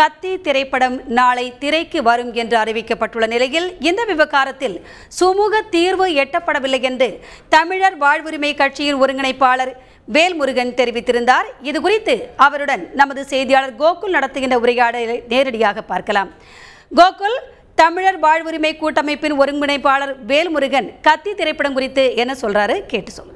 கத்தி திரைப்படம் நாளை திரைக்கு வரும் என்று அறிவிக்கப்பட்டுள்ள நிலையில் இந்த விவகாரத்தில் சுமூக தீர்வு எட்டப்படவில்லை என்று தமிழர் வாழ்வுரிமை கட்சியின் ஒருங்கிணைப்பாளர் வேல்முருகன் தெரிவித்திருந்தார் இது குறித்து அவருடன் நமது செய்தியாளர் கோகுல் நடத்துகின்ற உரையாடலை நேரடியாக பார்க்கலாம் கோகுல் தமிழர் வாழ்வுரிமை கூட்டமைப்பின் ஒருங்கிணைப்பாளர் வேல்முருகன் கத்தி திரைப்படம் குறித்து என்ன சொல்றாரு கேட்டு சொல்லுங்க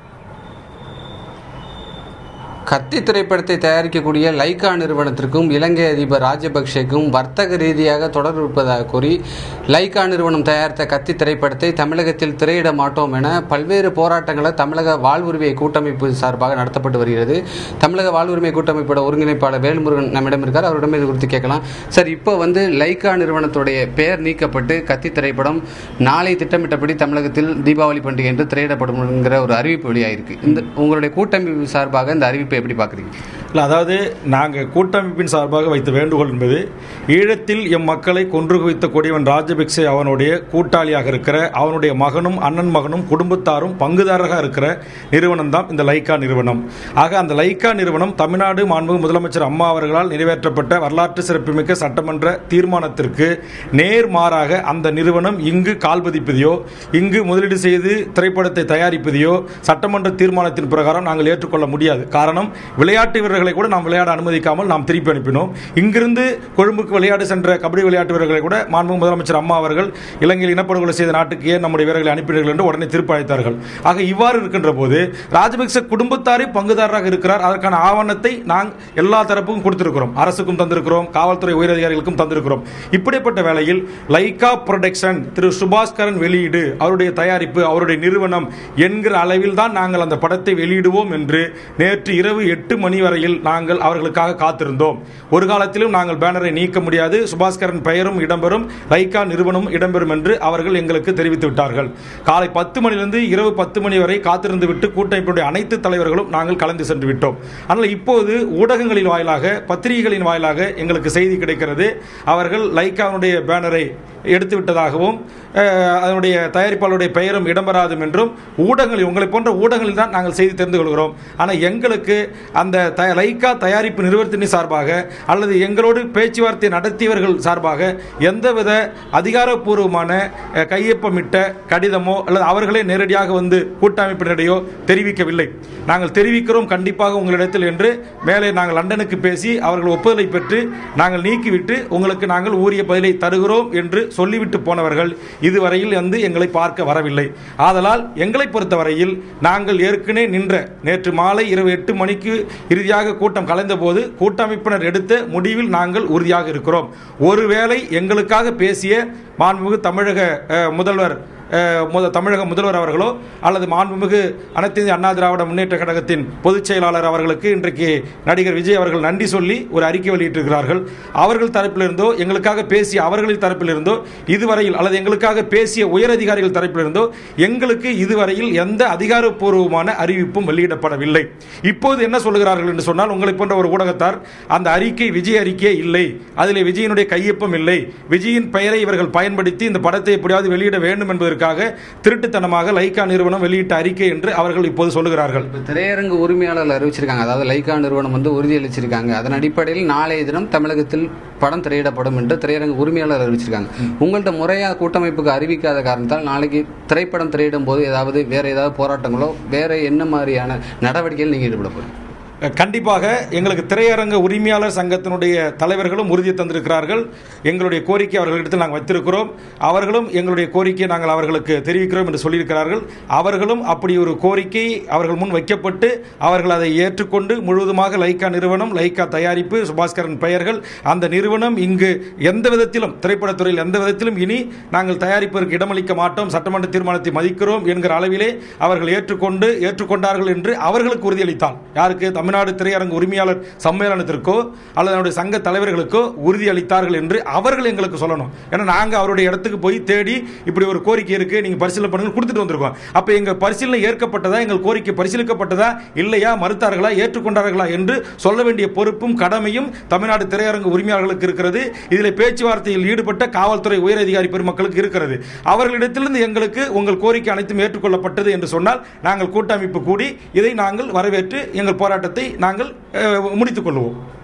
கத்தி திரைப்படத்தை தயாரிக்கக்கூடிய லைகா நிறுவனத்திற்கும் இலங்கை அதிபர் ராஜபக்சேக்கும் வர்த்தக ரீதியாக தொடர்பு இருப்பதாக கூறி லைகா நிறுவனம் தயாரித்த கத்தி திரைப்படத்தை தமிழகத்தில் திரையிட மாட்டோம் என பல்வேறு போராட்டங்களை தமிழக வாழ்வுரிமை கூட்டமைப்பு சார்பாக நடத்தப்பட்டு வருகிறது தமிழக வாழ்வுரிமை கூட்டமைப்போட ஒருங்கிணைப்பாளர் வேல்முருகன் நம்மிடம் இருக்கார் அவரிடம் இது குறித்து கேட்கலாம் சார் இப்போ வந்து லைகா நிறுவனத்துடைய பெயர் நீக்கப்பட்டு கத்தி திரைப்படம் நாளை திட்டமிட்டபடி தமிழகத்தில் தீபாவளி பண்டிகை என்று திரையிடப்படும் என்கிற ஒரு அறிவிப்பு வெளியாயிருக்கு இந்த உங்களுடைய கூட்டமைப்பு சார்பாக இந்த அறிவிப்பை எப்படி பார்க்குறீங்க இல்லை அதாவது நாங்கள் கூட்டமைப்பின் சார்பாக வைத்த வேண்டுகோள் என்பது ஈழத்தில் எம் மக்களை கொன்று குவித்த கொடியவன் ராஜபக்சே அவனுடைய கூட்டாளியாக இருக்கிற அவனுடைய மகனும் அண்ணன் மகனும் குடும்பத்தாரும் பங்குதாரராக இருக்கிற நிறுவனம் தான் இந்த லைக்கா நிறுவனம் ஆக அந்த லைக்கா நிறுவனம் தமிழ்நாடு மாண்புமிகு முதலமைச்சர் அம்மா அவர்களால் நிறைவேற்றப்பட்ட வரலாற்று சிறப்புமிக்க சட்டமன்ற தீர்மானத்திற்கு நேர்மாறாக அந்த நிறுவனம் இங்கு கால் பதிப்பதையோ இங்கு முதலீடு செய்து திரைப்படத்தை தயாரிப்பதையோ சட்டமன்ற தீர்மானத்தின் பிரகாரம் நாங்கள் ஏற்றுக்கொள்ள முடியாது காரணம் விளையாட்டு வீரர்களை கூட நாம் விளையாட அனுமதிக்காமல் நாம் திருப்பி அனுப்பினோம் இங்கிருந்து கொழும்புக்கு விளையாட சென்ற கபடி விளையாட்டு வீரர்களை கூட மாண்பு முதலமைச்சர் அம்மா அவர்கள் இலங்கையில் இனப்படுகொலை செய்த நாட்டுக்கு ஏன் நம்முடைய வீரர்களை அனுப்பினீர்கள் என்று உடனே திருப்பி அழைத்தார்கள் ஆக இவ்வாறு இருக்கின்ற போது ராஜபக்ச குடும்பத்தாரே பங்குதாரராக இருக்கிறார் அதற்கான ஆவணத்தை நாங்கள் எல்லா தரப்புக்கும் கொடுத்திருக்கிறோம் அரசுக்கும் தந்திருக்கிறோம் காவல்துறை உயரதிகாரிகளுக்கும் தந்திருக்கிறோம் இப்படிப்பட்ட வேளையில் லைகா ப்ரொடக்ஷன் திரு சுபாஸ்கரன் வெளியீடு அவருடைய தயாரிப்பு அவருடைய நிறுவனம் என்கிற அளவில் தான் நாங்கள் அந்த படத்தை வெளியிடுவோம் என்று நேற்று இரவு எட்டு மணி வரையில் நாங்கள் அவர்களுக்காக காத்திருந்தோம் ஒரு காலத்திலும் நாங்கள் பேனரை நீக்க முடியாது சுபாஸ்கரன் பெயரும் இடம்பெறும் லைகா நிறுவனமும் இடம்பெறும் என்று அவர்கள் எங்களுக்கு தெரிவித்து விட்டார்கள் காலை பத்து மணிலிருந்து இரவு பத்து மணி வரை காத்திருந்து விட்டு கூட்டமைப்பினுடைய அனைத்து தலைவர்களும் நாங்கள் கலந்து சென்று விட்டோம் ஆனால் இப்போது ஊடகங்களின் வாயிலாக பத்திரிகைகளின் வாயிலாக எங்களுக்கு செய்தி கிடைக்கிறது அவர்கள் லைக்காவுடைய பேனரை எடுத்து விட்டதாகவும் அஹ், அதனுடைய தயாரிப்பாளருடைய பெயரும் இடம்பெறாதும் என்றும் ஊடகங்களில் உங்களை போன்ற ஊடகங்களில் தான் நாங்கள் செய்தி தெரிந்து கொள்கிறோம் ஆனால் எங்களுக்கு அந்த த லைக்கா தயாரிப்பு நிறுவனத்தின் சார்பாக அல்லது எங்களோடு பேச்சுவார்த்தை நடத்தியவர்கள் சார்பாக எந்தவித அதிகாரப்பூர்வமான அஹ், கையொப்பமிட்ட கடிதமோ அல்லது அவர்களே நேரடியாக வந்து கூட்டமைப்பினரையோ தெரிவிக்கவில்லை நாங்கள் தெரிவிக்கிறோம் கண்டிப்பாக உங்களிடத்தில் என்று மேலே நாங்கள் லண்டனுக்கு பேசி அவர்கள் ஒப்புதலை பெற்று நாங்கள் நீக்கிவிட்டு உங்களுக்கு நாங்கள் உரிய பதிலை தருகிறோம் என்று சொல்லிவிட்டு போனவர்கள் இதுவரையில் வந்து எங்களை பார்க்க வரவில்லை ஆதலால் எங்களை பொறுத்தவரையில் நாங்கள் ஏற்கனவே நின்ற நேற்று மாலை இரவு எட்டு மணிக்கு இறுதியாக கூட்டம் கலைந்தபோது கூட்டமைப்பினர் எடுத்த முடிவில் நாங்கள் உறுதியாக இருக்கிறோம் ஒருவேளை எங்களுக்காக பேசிய மாண்புமிகு தமிழக அஹ், முதல்வர் அஹ், முத தமிழக முதல்வர் அவர்களோ அல்லது மாண்புமிகு அனைத்து இந்திய அண்ணா திராவிட முன்னேற்ற கழகத்தின் பொதுச் செயலாளர் அவர்களுக்கு இன்றைக்கு நடிகர் விஜய் அவர்கள் நன்றி சொல்லி ஒரு அறிக்கை வெளியிட்டிருக்கிறார்கள் அவர்கள் தரப்பிலிருந்தோ எங்களுக்காக பேசிய அவர்களின் தரப்பிலிருந்தோ இதுவரையில் அல்லது எங்களுக்காக பேசிய உயர் அதிகாரிகள் தரப்பிலிருந்தோ எங்களுக்கு இதுவரையில் எந்த அதிகாரப்பூர்வமான அறிவிப்பும் வெளியிடப்படவில்லை இப்போது என்ன சொல்லுகிறார்கள் என்று சொன்னால் உங்களை போன்ற ஒரு ஊடகத்தார் அந்த அறிக்கை விஜய் அறிக்கையே இல்லை அதில் விஜயனுடைய கையொப்பம் இல்லை விஜயின் பெயரை இவர்கள் பயன்படுத்தி இந்த படத்தை எப்படியாவது வெளியிட வேண்டும் என்பதற்காக திருட்டுத்தனமாக லைக்கா நிறுவனம் வெளியிட்ட அறிக்கை என்று அவர்கள் இப்போது சொல்லுகிறார்கள் இப்போ திரையரங்கு உரிமையாளர்கள் அறிவிச்சிருக்காங்க அதாவது லைகா நிறுவனம் வந்து உறுதியளிச்சிருக்காங்க அதன் அடிப்படையில் நாளைய தினம் தமிழகத்தில் படம் திரையிடப்படும் என்று திரையரங்கு உரிமையாளர் அறிவிச்சிருக்காங்க உங்கள்ட்ட முறையாக கூட்டமைப்புக்கு அறிவிக்காத காரணத்தால் நாளைக்கு திரைப்படம் திரையிடும் போது ஏதாவது வேற ஏதாவது போராட்டங்களோ வேற என்ன மாதிரியான நடவடிக்கைகள் நீங்க ஈடுபட போறீங்க கண்டிப்பாக எங்களுக்கு திரையரங்க உரிமையாளர் சங்கத்தினுடைய தலைவர்களும் உறுதி தந்திருக்கிறார்கள் எங்களுடைய கோரிக்கை அவர்களிடத்தில் நாங்கள் வைத்திருக்கிறோம் அவர்களும் எங்களுடைய கோரிக்கையை நாங்கள் அவர்களுக்கு தெரிவிக்கிறோம் என்று சொல்லியிருக்கிறார்கள் அவர்களும் அப்படி ஒரு கோரிக்கை அவர்கள் முன் வைக்கப்பட்டு அவர்கள் அதை ஏற்றுக்கொண்டு முழுவதுமாக லைக்கா நிறுவனம் லைக்கா தயாரிப்பு சுபாஸ்கரன் பெயர்கள் அந்த நிறுவனம் இங்கு எந்த விதத்திலும் திரைப்படத்துறையில் எந்த விதத்திலும் இனி நாங்கள் தயாரிப்பதற்கு இடமளிக்க மாட்டோம் சட்டமன்ற தீர்மானத்தை மதிக்கிறோம் என்கிற அளவிலே அவர்கள் ஏற்றுக்கொண்டு ஏற்றுக்கொண்டார்கள் என்று அவர்களுக்கு உறுதியளித்தால் யாருக்கு தமிழ்நாடு திரையரங்கு உரிமையாளர் சம்மேளனத்திற்கோ அல்லது அவருடைய சங்க தலைவர்களுக்கோ உறுதியளித்தார்கள் என்று அவர்கள் எங்களுக்கு சொல்லணும் ஏன்னா நாங்கள் அவருடைய இடத்துக்கு போய் தேடி இப்படி ஒரு கோரிக்கை இருக்கு நீங்க பரிசீலனை பண்ணுங்க கொடுத்துட்டு வந்திருக்கோம் அப்ப எங்க பரிசீலனை ஏற்கப்பட்டதா எங்கள் கோரிக்கை பரிசீலிக்கப்பட்டதா இல்லையா மறுத்தார்களா ஏற்றுக்கொண்டார்களா என்று சொல்ல வேண்டிய பொறுப்பும் கடமையும் தமிழ்நாடு திரையரங்கு உரிமையாளர்களுக்கு இருக்கிறது இதில் பேச்சுவார்த்தையில் ஈடுபட்ட காவல்துறை உயரதிகாரி பெருமக்களுக்கு இருக்கிறது அவர்களிடத்திலிருந்து எங்களுக்கு உங்கள் கோரிக்கை அனைத்தும் ஏற்றுக்கொள்ளப்பட்டது என்று சொன்னால் நாங்கள் கூட்டமைப்பு கூடி இதை நாங்கள் வரவேற்று எங்கள் போராட்டத்தை நாங்கள் அஹ், முடித்துக் கொள்வோம்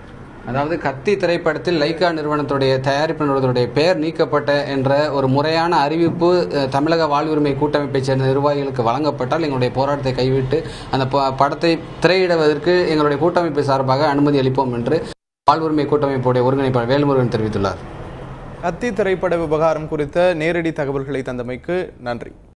அதாவது கத்தி திரைப்படத்தில் லைக்கா நிறுவனத்துடைய தயாரிப்பு நிறுவனத்துடைய பெயர் நீக்கப்பட்ட என்ற ஒரு முறையான அறிவிப்பு அஹ், தமிழக வாழ்வுரிமை கூட்டமைப்பை சேர்ந்த நிர்வாகிகளுக்கு வழங்கப்பட்டால் எங்களுடைய போராட்டத்தை கைவிட்டு அந்த ப- படத்தை திரையிடுவதற்கு எங்களுடைய கூட்டமைப்பு சார்பாக அனுமதி அளிப்போம் என்று வாழ்வுரிமை கூட்டமைப்புடைய ஒருங்கிணைப்பாளர் வேல்முருகன் தெரிவித்துள்ளார் கத்தி திரைப்பட விவகாரம் குறித்த நேரடி தகவல்களை தந்தமைக்கு நன்றி